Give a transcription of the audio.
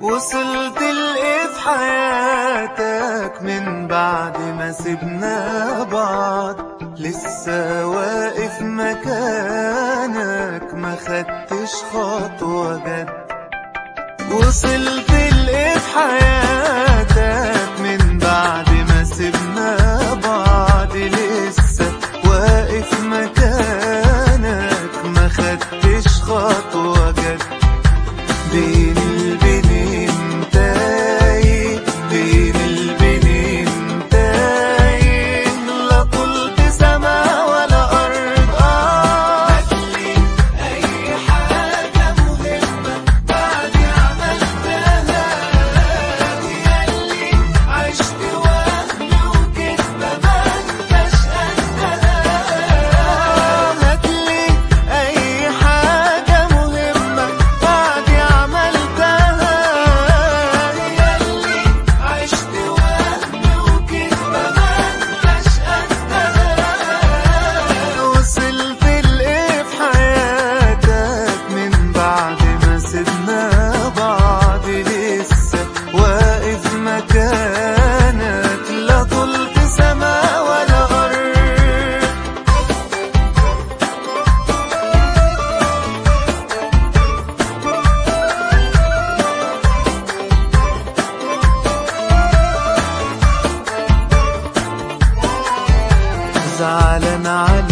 وصلت لإيه في حياتك من بعد ما سبنا بعض لسه واقف مكانك ما خدتش خطوة جد وصلت لإيه في حياتك من بعد ما سبنا بعض لسه واقف مكانك ما خدتش خطوة جد بين البنين تايه بين البنين تايه لا طلت سما ولا أرض آه هاتلي أي حاجة مهمة بعد عملتها ياللي عشت وهم وكدبة ما انتش قدها هاتلي أي حاجة مهمة بعد عملتها ياللي عشت وهم وكدبة ما انتش قدها وصلت لإيه في حياتك من بعد ما سبنا بعض لسه واقف مكانك لا طلت سما ولا أرض زعلان عليك